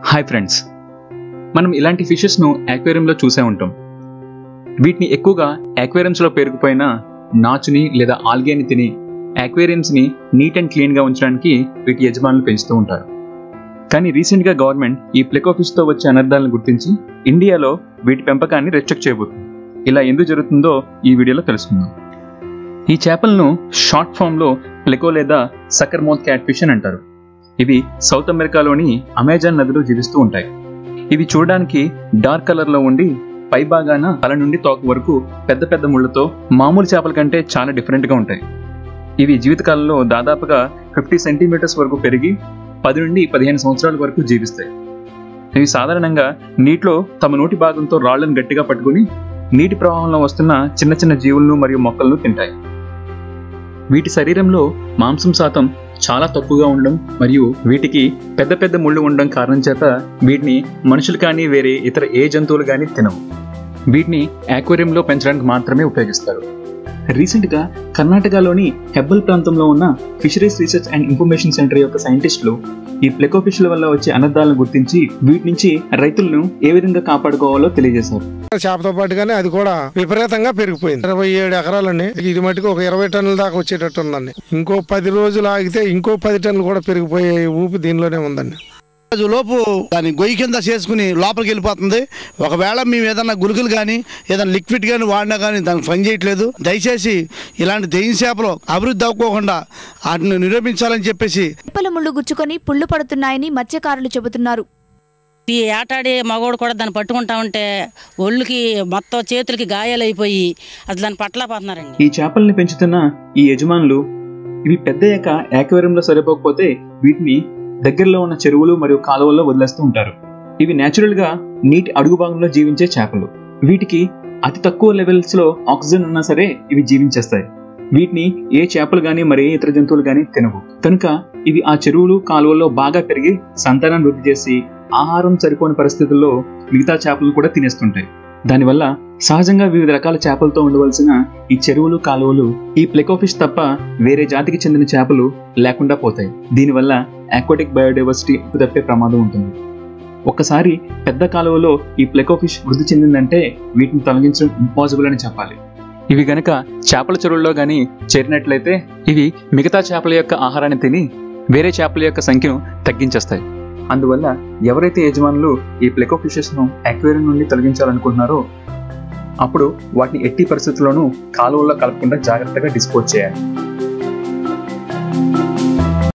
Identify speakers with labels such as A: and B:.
A: hi friends మనం ఇలాంటి ఫిషెస్ను యాక్వేరియంలో చూసే ఉంటాం వీటిని ఎక్కువగా యాక్వేరియంస్లో పేరుకుపోయిన నాచుని లేదా ఆల్గేని తిని యాక్వేరియంస్ని నీట్ అండ్ క్లీన్గా ఉంచడానికి వీటి యజమానులు పెంచుతూ ఉంటారు కానీ రీసెంట్గా గవర్నమెంట్ ఈ ప్లెకోఫిష్తో వచ్చే అనర్థాలను గుర్తించి ఇండియాలో వీటి పెంపకాన్ని రెస్ట్రిక్ట్ చేయబోతుంది ఇలా ఎందుకు జరుగుతుందో ఈ వీడియోలో తెలుసుకుందాం ఈ చేపలను షార్ట్ ఫామ్లో ప్లెకో లేదా సకర్ మౌత్ క్యాట్ ఫిష్ అని అంటారు ఇవి సౌత్ అమెరికాలోని అమెజాన్ నదిలో జీవిస్తూ ఉంటాయి ఇవి చూడడానికి డార్క్ కలర్ లో ఉండి పై భాగాన తల నుండి తోక వరకు పెద్ద పెద్ద ముళ్ళతో మామూలు చేపల కంటే చాలా డిఫరెంట్ గా ఉంటాయి ఇవి జీవితకాలంలో దాదాపుగా ఫిఫ్టీ సెంటీమీటర్స్ వరకు పెరిగి పది నుండి పదిహేను సంవత్సరాల వరకు జీవిస్తాయి ఇవి సాధారణంగా నీటిలో తమ నోటి భాగంతో రాళ్లను గట్టిగా పట్టుకుని నీటి ప్రవాహంలో వస్తున్న చిన్న చిన్న జీవులను మరియు మొక్కలను తింటాయి వీటి శరీరంలో మాంసం శాతం చాలా తక్కువగా ఉండడం మరియు వీటికి పెద్ద పెద్ద ముళ్ళు ఉండడం కారణం చేత వీటిని మనుషులు కానీ వేరే ఇతర ఏ జంతువులు కానీ తినవు వీటిని యాక్వేరియంలో పెంచడానికి మాత్రమే ఉపయోగిస్తారు రీసెంట్గా కర్ణాటకలోని హెబ్బల్ ప్రాంతంలో ఉన్న fisheries research and information centre యొక్క సైంటిస్టులు ఈ ప్లెకోఫిష్ల వల్ల వచ్చే అనర్థాలను గుర్తించి వీటి నుంచి రైతులను ఏ విధంగా కాపాడుకోవాలో తెలియజేశారు
B: చేపతో పాటుగానే అది కూడా విపరీతంగా పెరిగిపోయింది ఇరవై ఏడు ఎకరాలండి ఇది మటుకు ఒక ఇరవై టన్నుల దాకా వచ్చేటట్టు ఉందండి ఇంకో పది రోజులు ఆగితే ఇంకో పది టన్నులు కూడా పెరిగిపోయే ఊపి దీనిలోనే ఉందండి
C: రోజు లోపు దాన్ని గొయ్యి కింద చేసుకుని లోపలికి వెళ్ళిపోతుంది ఒకవేళ మేము ఏదన్నా గుళికలు కానీ ఏదైనా లిక్విడ్ కానీ వాడినా కానీ దానికి పని చేయట్లేదు దయచేసి ఇలాంటి దెయ్యం చేపలు అభివృద్ధి అవ్వకోకుండా వాటిని నిరూపించాలని చెప్పేసి
D: చేపల ముళ్ళు గుచ్చుకొని పుళ్ళు పడుతున్నాయని మత్స్యకారులు చెబుతున్నారు
E: ఈ ఆటాడే మగోడు కూడా దాన్ని పట్టుకుంటా ఉంటే ఒళ్ళుకి మొత్తం చేతులకి గాయాలైపోయి అసలు దాన్ని పట్టలేకపోతున్నారండి
A: ఈ చేపల్ని పెంచుతున్న ఈ యజమానులు ఇవి పెద్దయ్యాక యాక్వేరియంలో సరిపోకపోతే వీటిని దగ్గరలో ఉన్న చెరువులు మరియు కాలువల్లో వదిలేస్తూ ఉంటారు ఇవి నేచురల్ గా నీటి అడుగు భాగంలో జీవించే చేపలు వీటికి అతి తక్కువ లెవెల్స్ లో ఆక్సిజన్ ఉన్నా సరే ఇవి జీవించేస్తాయి వీటిని ఏ చేపలు గాని మరి ఏ ఇతర జంతువులు గాని తినవు కనుక ఇవి ఆ చెరువులు కాలువల్లో బాగా పెరిగి సంతానం వృద్ధి చేసి ఆహారం సరిపోని పరిస్థితుల్లో మిగతా చేపలను కూడా తినేస్తుంటాయి దానివల్ల సహజంగా వివిధ రకాల చేపలతో ఉండవలసిన ఈ చెరువులు కాలువలు ఈ ప్లెకోఫిష్ తప్ప వేరే జాతికి చెందిన చేపలు లేకుండా పోతాయి దీనివల్ల ఆక్వాటిక్ బయోడైవర్సిటీ తప్పే ప్రమాదం ఉంటుంది ఒక్కసారి పెద్ద కాలువలో ఈ ప్లెకోఫిష్ వృద్ధి చెందిందంటే వీటిని తొలగించడం ఇంపాసిబుల్ అని చెప్పాలి ఇవి గనక చేపల చెరువుల్లో గాని చేరినట్లయితే ఇవి మిగతా చేపల యొక్క ఆహారాన్ని తిని వేరే చేపల యొక్క సంఖ్యను తగ్గించేస్తాయి అందువల్ల ఎవరైతే యజమానులు ఈ ప్లెకోఫిషెస్ ను అక్వేరియం నుండి తొలగించాలనుకుంటున్నారో అప్పుడు వాటిని ఎట్టి పరిస్థితుల్లోనూ కాలువల్లో కలపకుండా జాగ్రత్తగా డిస్పోజ్ చేయాలి